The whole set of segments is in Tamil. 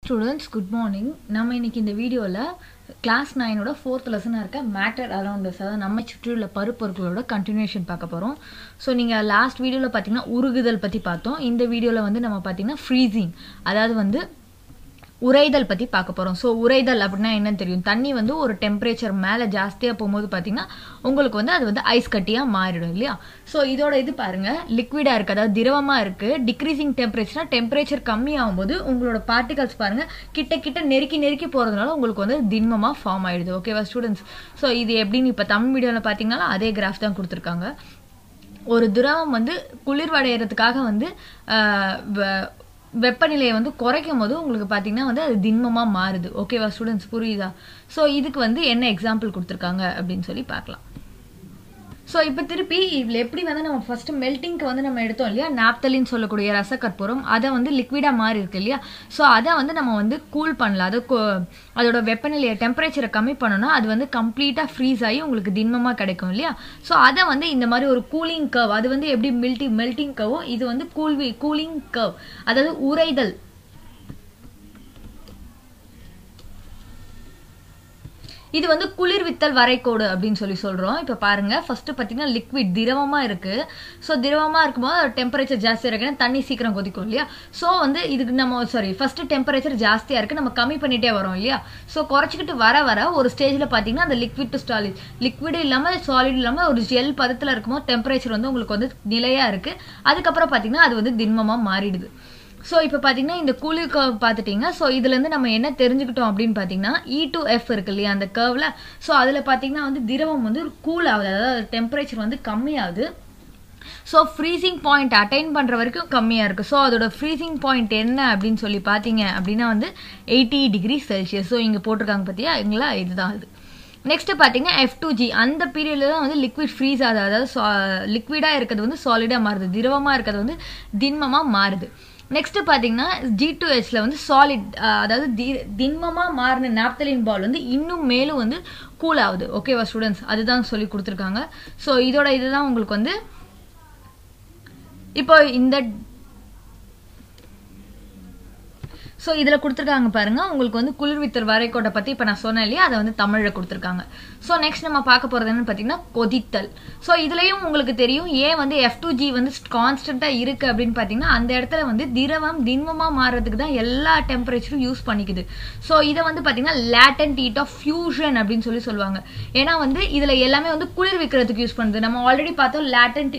ஸ்டூடெண்ட்ஸ் குட் மார்னிங் நம்ம இன்னைக்கு இந்த வீடியோவில் கிளாஸ் நைனோட ஃபோர்த் லெசனாக இருக்க மேட்டர் அரௌண்டஸ் அதாவது நம்ம சுற்றியுள்ள பருப்பொருட்களோட கண்டினியூஷன் பார்க்க போகிறோம் ஸோ நீங்கள் லாஸ்ட் வீடியோவில் பார்த்தீங்கன்னா உருகுதல் பற்றி பார்த்தோம் இந்த வீடியோவில் வந்து நம்ம பார்த்தீங்கன்னா ஃப்ரீசிங் அதாவது வந்து உறைதல் பற்றி பார்க்க போகிறோம் ஸோ உறைதல் அப்படின்னா என்னன்னு தெரியும் தண்ணி வந்து ஒரு டெம்பரேச்சர் மேலே ஜாஸ்தியாக போகும்போது பார்த்தீங்கன்னா உங்களுக்கு வந்து அது வந்து ஐஸ் கட்டியாக மாறிடும் இல்லையா ஸோ இதோட இது பாருங்கள் லிக்விடாக இருக்குது அதாவது திரவமாக இருக்குது டிக்ரீசிங் டெம்பரேச்சர்னா டெம்பரேச்சர் கம்மி ஆகும்போது உங்களோட பார்ட்டிகல்ஸ் பாருங்கள் கிட்ட கிட்ட நெருக்கி நெருக்கி போகிறதுனால உங்களுக்கு வந்து திண்மமாக ஃபார்ம் ஆயிடுது ஓகேவா ஸ்டூடெண்ட்ஸ் ஸோ இது எப்படின்னு இப்போ தமிழ் மீடியாவில் பார்த்தீங்கன்னா அதே கிராஃப் தான் கொடுத்துருக்காங்க ஒரு திரவம் வந்து குளிர்வடைகிறதுக்காக வந்து ஆஹ், வ- வெப்பநிலையை வந்து குறைக்கும் போது உங்களுக்கு பார்த்தீங்கன்னா வந்து அது திண்மமாக மாறுது ஓகேவா ஸ்டூடெண்ட்ஸ் புரியுதா ஸோ இதுக்கு வந்து என்ன எக்ஸாம்பிள் கொடுத்துருக்காங்க அப்படின்னு சொல்லி பார்க்கலாம் ஸோ இப்போ திருப்பி இதில் எப்படி வந்து நம்ம ஃபர்ஸ்ட் மெல்ட்டிங்க்கு வந்து நம்ம எடுத்தோம் இல்லையா நாப்தலின்னு சொல்லக்கூடிய ரசக்கற்பூரம் அதை வந்து லிக்விடாக மாறி இருக்கு இல்லையா ஸோ அதை வந்து நம்ம வந்து கூல் பண்ணலாம் அது கொ- அதோட வெப்பநிலையை டெம்பரேச்சரை கம்மி பண்ணோம்னா அது வந்து கம்ப்ளீட்டாக ஃப்ரீஸ் ஆகி உங்களுக்கு திண்மமாக கிடைக்கும் இல்லையா ஸோ அதை வந்து இந்த மாதிரி ஒரு கூலிங் கர்வ் அது வந்து எப்படி மெல்ட்டி மெல்ட்டிங் கர்வோ இது வந்து கூல்வி கூலிங் கர்வ் அதாவது உறைதல் இது வந்து குளிர்வித்தல் வரைக்கோடு அப்படின்னு சொல்லி சொல்றோம் இப்போ பாருங்க ஃபர்ஸ்ட் பார்த்தீங்கன்னா லிக்விட் திரவமா இருக்கு ஸோ திரவமா இருக்கும்போது டெம்பரேச்சர் ஜாஸ்தியா இருக்கு ஏன்னா தண்ணி சீக்கிரம் கொதிக்கும் இல்லையா ஸோ வந்து இதுக்கு நம்ம சாரி ஃபர்ஸ்ட் டெம்பரேச்சர் ஜாஸ்தியா இருக்கு நம்ம கம்மி பண்ணிட்டே வரோம் இல்லையா ஸோ குறைச்சிக்கிட்டு வர வர ஒரு ஸ்டேஜ்ல பார்த்தீங்கன்னா அந்த லிக்விட் டு சாலிட் லிக்விட் இல்லாம சாலிட் இல்லாம ஒரு ஜெல் பதத்துல இருக்கும்போது டெம்பரேச்சர் வந்து உங்களுக்கு வந்து நிலையா இருக்கு அதுக்கப்புறம் பார்த்தீங்கன்னா அது வந்து திண்மமா மாறிடுது ஸோ இப்போ பார்த்தீங்கன்னா இந்த குளிர் கர்வ் பார்த்துட்டீங்க ஸோ இதுலேருந்து நம்ம என்ன தெரிஞ்சுக்கிட்டோம் அப்படின்னு பார்த்தீங்கன்னா இ டு எஃப் இருக்கு இல்லையா அந்த கர்வில் ஸோ அதில் பார்த்தீங்கன்னா வந்து திரவம் வந்து கூல் ஆகுது அதாவது டெம்பரேச்சர் வந்து கம்மியாகுது ஸோ ஃப்ரீசிங் பாயிண்ட் அட்டைன் பண்ணுற வரைக்கும் கம்மியாக இருக்குது ஸோ அதோட ஃப்ரீசிங் பாயிண்ட் என்ன அப்படின்னு சொல்லி பார்த்தீங்க அப்படின்னா வந்து எயிட்டி டிகிரி செல்சியஸ் ஸோ இங்கே போட்டிருக்காங்க பார்த்தியா இங்களா இதுதான் அது நெக்ஸ்ட் பார்த்தீங்கன்னா எஃப் டூ ஜி அந்த பீரியடில் தான் வந்து லிக்விட் ஃப்ரீஸ் ஆகுது அதாவது லிக்விடாக இருக்கிறது வந்து சாலிடாக மாறுது திரவமாக இருக்கிறது வந்து திண்மமாக மாறுது நெக்ஸ்ட் பார்த்தீங்கன்னா ஜி டூ ஹெச்ல வந்து சாலிட் அதாவது தி- திண்மமா மாறின நாப்தலின் பால் வந்து இன்னும் மேலும் வந்து கூல் ஆகுது ஓகேவா ஸ்டூடெண்ட்ஸ் அதுதான் சொல்லி கொடுத்துருக்காங்க ஸோ இதோட இதுதான் உங்களுக்கு வந்து இப்போ இந்த ஸோ இதில் கொடுத்துருக்காங்க பாருங்க உங்களுக்கு வந்து குளிர்வித்தல் வரைக்கோட்டை பற்றி இப்போ நான் சொன்னேன் இல்லையா அதை வந்து தமிழில் கொடுத்துருக்காங்க ஸோ நெக்ஸ்ட் நம்ம பார்க்க போகிறது என்னன்னு பார்த்தீங்கன்னா கொதித்தல் ஸோ இதுலேயும் உங்களுக்கு தெரியும் ஏன் வந்து எஃப் டூ ஜி வந்து கான்ஸ்டண்ட்டாக இருக்குது அப்படின்னு பார்த்தீங்கன்னா அந்த இடத்துல வந்து திரவம் திண்மமாக மாறுறதுக்கு தான் எல்லா டெம்பரேச்சரும் யூஸ் பண்ணிக்குது ஸோ இதை வந்து பார்த்தீங்கன்னா லேட்டன்ட் ஹீட் ஆஃப் ஃபியூஷன் அப்படின்னு சொல்லி சொல்லுவாங்க ஏன்னா வந்து இதில் எல்லாமே வந்து குளிர்விக்கிறதுக்கு யூஸ் பண்ணுது நம்ம ஆல்ரெடி பார்த்தோம் லேட்டன்ட்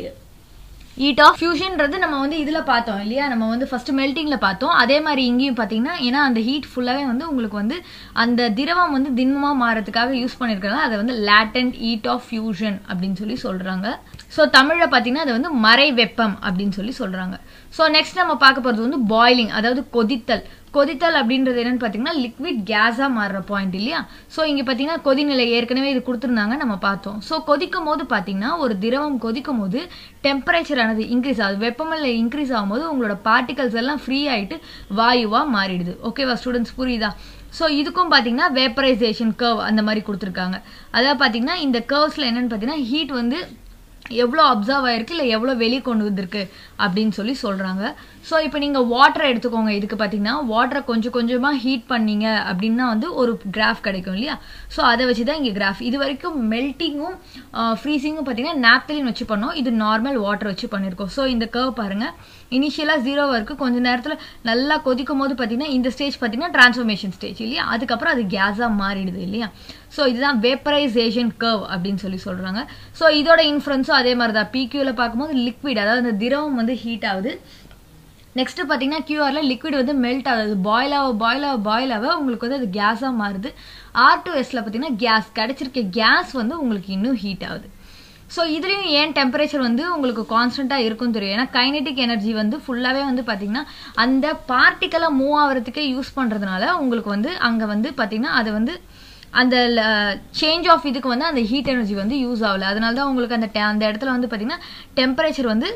ஹீட் ஆஃப் ஃபியூஷன்றது நம்ம வந்து இதில் பார்த்தோம் இல்லையா நம்ம வந்து ஃபர்ஸ்ட் மெல்ட்டிங்கில் பார்த்தோம் அதே மாதிரி இங்கேயும் பார்த்தீங்கன்னா ஏன்னா அந்த ஹீட் ஃபுல்லாகவே வந்து உங்களுக்கு வந்து அந்த திரவம் வந்து திண்மமாக மாறதுக்காக யூஸ் பண்ணியிருக்கிறதால அதை வந்து லேட்டன்ட் ஹீட் ஆஃப் ஃபியூஷன் அப்படின்னு சொல்லி சொல்கிறாங்க ஸோ தமிழில் பார்த்தீங்கன்னா அது வந்து மறை வெப்பம் அப்படின்னு சொல்லி சொல்கிறாங்க ஸோ நெக்ஸ்ட் நம்ம பார்க்க போகிறது வந்து பாய்லிங் அதாவது கொதித்தல் கொதித்தல் அப்படின்றது என்னன்னு பார்த்தீங்கன்னா லிக்விட் கேஸாக மாறுற பாயிண்ட் இல்லையா ஸோ இங்கே பார்த்தீங்கன்னா கொதிநிலை ஏற்கனவே இது கொடுத்துருந்தாங்க நம்ம பார்த்தோம் ஸோ கொதிக்கும் போது பார்த்தீங்கன்னா ஒரு திரவம் கொதிக்கும் போது டெம்பரேச்சர் ஆனது இன்க்ரீஸ் ஆகுது வெப்பநிலை இன்க்ரீஸ் ஆகும்போது உங்களோட பார்ட்டிகல்ஸ் எல்லாம் ஃப்ரீ ஆயிட்டு வாயுவாக மாறிடுது ஓகேவா ஸ்டூடெண்ட்ஸ் புரியுதா ஸோ இதுக்கும் பார்த்தீங்கன்னா வேப்பரைசேஷன் கர்வ் அந்த மாதிரி கொடுத்துருக்காங்க அதாவது பார்த்தீங்கன்னா இந்த கர்வ்ஸில் என்னன்னு பார்த்தீங்கன்னா ஹீட் வந்து எவ்வளோ அப்சர்வ் ஆயிருக்கு இல்லை எவ்வளோ வெளியே கொண்டு வந்திருக்கு அப்படின்னு சொல்லி சொல்கிறாங்க ஸோ இப்போ நீங்கள் வாட்டரை எடுத்துக்கோங்க இதுக்கு பார்த்தீங்கன்னா வாட்டரை கொஞ்சம் கொஞ்சமாக ஹீட் பண்ணீங்க அப்படின்னா வந்து ஒரு கிராஃப் கிடைக்கும் இல்லையா ஸோ அதை வச்சு தான் இங்கே கிராஃப் இது வரைக்கும் மெல்ட்டிங்கும் ஃப்ரீசிங்கும் பார்த்தீங்கன்னா நாப்தலின் வச்சு பண்ணோம் இது நார்மல் வாட்டர் வச்சு பண்ணியிருக்கோம் ஸோ இந்த கர்வ் பாருங்கள் இனிஷியலாக ஜீரோவாக இருக்குது கொஞ்ச நேரத்தில் நல்லா கொதிக்கும் போது பார்த்தீங்கன்னா இந்த ஸ்டேஜ் பார்த்தீங்கன்னா டிரான்ஸ்ஃபர்மேஷன் ஸ்டேஜ் இல்லையா அதுக்கப்புறம் அது கேஸாக மாறிடுது இல்லையா ஸோ இதுதான் வேப்பரைசேஷன் கர்வ் அப்படின்னு சொல்லி சொல்கிறாங்க ஸோ இதோட இன்ஃப்ளன்ஸும் அதே மாதிரி தான் பிக்யூவில் பார்க்கும்போது லிக்விட் அதாவது அந்த திரவம் வந்து ஹீட் ஆகுது நெக்ஸ்ட் பார்த்தீங்கன்னா கியூஆர்ல லிக்விட் வந்து மெல்ட் ஆகுது பாயில் ஆக பாயில் ஆக பாயில் ஆக உங்களுக்கு வந்து அது கேஸாக மாறுது ஆர் டூ எஸ்ல பார்த்தீங்கன்னா கேஸ் கிடைச்சிருக்க கேஸ் வந்து உங்களுக்கு இன்னும் ஹீட் ஆகுது ஸோ இதுலேயும் ஏன் டெம்பரேச்சர் வந்து உங்களுக்கு கான்ஸ்டண்ட்டாக இருக்கும் தெரியும் ஏன்னா கைனெட்டிக் எனர்ஜி வந்து ஃபுல்லாகவே வந்து பார்த்தீங்கன்னா அந்த பார்ட்டிக்கலாக மூவ் ஆகிறதுக்கே யூஸ் பண்ணுறதுனால உங்களுக்கு வந்து அங்கே வந்து பார்த்தீங்கன்னா அது வந்து அந்த சேஞ்ச் ஆஃப் இதுக்கு வந்து அந்த ஹீட் எனர்ஜி வந்து யூஸ் ஆகல அதனால தான் உங்களுக்கு அந்த te- அந்த இடத்துல வந்து பார்த்தீங்கன்னா டெம்பரேச்சர் வந்து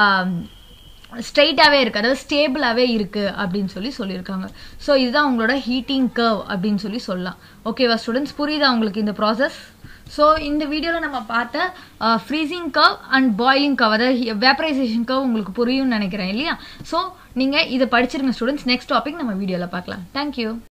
ஸ்ட்ரெயிட்டாகவே இருக்குது அதாவது ஸ்டேபிளாகவே இருக்குது அப்படின்னு சொல்லி சொல்லியிருக்காங்க ஸோ இதுதான் உங்களோட ஹீட்டிங் கர்வ் அப்படின்னு சொல்லி சொல்லலாம் ஓகேவா ஸ்டூடெண்ட்ஸ் புரியுதா உங்களுக்கு இந்த ப்ராசஸ் ஸோ இந்த வீடியோவில் நம்ம பார்த்த freezing curve and boiling curve அதாவது வேப்பரைசேஷன் கர்வ் உங்களுக்கு புரியும்னு நினைக்கிறேன் இல்லையா ஸோ நீங்க இதை படிச்சிருங்க ஸ்டூடெண்ட்ஸ் நெக்ஸ்ட் டாபிக் நம்ம வீடியோல பார்க்கலாம் தேங்க்யூ